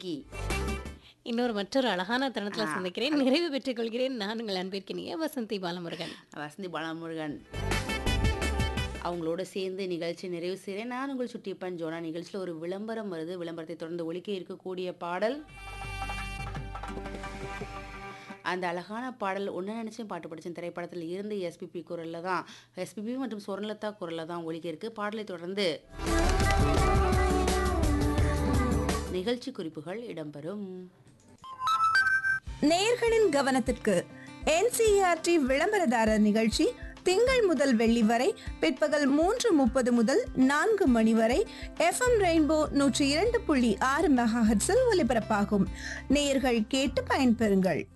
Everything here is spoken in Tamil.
இன்னைக்கு இன்னொரு மற்றொரு அழகான தருணத்தில் ஆ. சந்திக்கிறேன் நிறைவு பெற்றுக் கொள்கிறேன் நான் உங்கள் அன்பிற்கினிய வசந்தி பாலமுருகன் வசந்தி பாலமுருகன் அவங்களோட சேர்ந்து நிகழ்ச்சி நிறைவு செய்கிறேன் நான் உங்கள் சுட்டிப்பன் ஜோனா நிகழ்ச்சியில் ஒரு விளம்பரம் வருது விளம்பரத்தை தொடர்ந்து ஒலிக்க இருக்கக்கூடிய பாடல் அந்த அழகான பாடல் ஒன்று நினச்சேன் பாட்டு படித்தேன் திரைப்படத்தில் இருந்து எஸ்பிபி குரலில் தான் எஸ்பிபி மற்றும் சுவர்ணலதா குரலில் தான் ஒலிக்க இருக்கு பாடலை தொடர்ந்து நிகழ்ச்சி குறிப்புகள் இடம்பெறும் நேயர்களின் கவனத்திற்கு என்சிஆர்டி விளம்பரதாரர் நிகழ்ச்சி திங்கள் முதல் வெள்ளி வரை பிற்பகல் மூன்று முப்பது முதல் நான்கு மணி வரை எஃப்எம் ரெயின்போ நூற்றி இரண்டு புள்ளி ஆறு மெகாஹெட்ஸில் ஒலிபரப்பாகும் நேயர்கள் கேட்டு பயன்பெறுங்கள்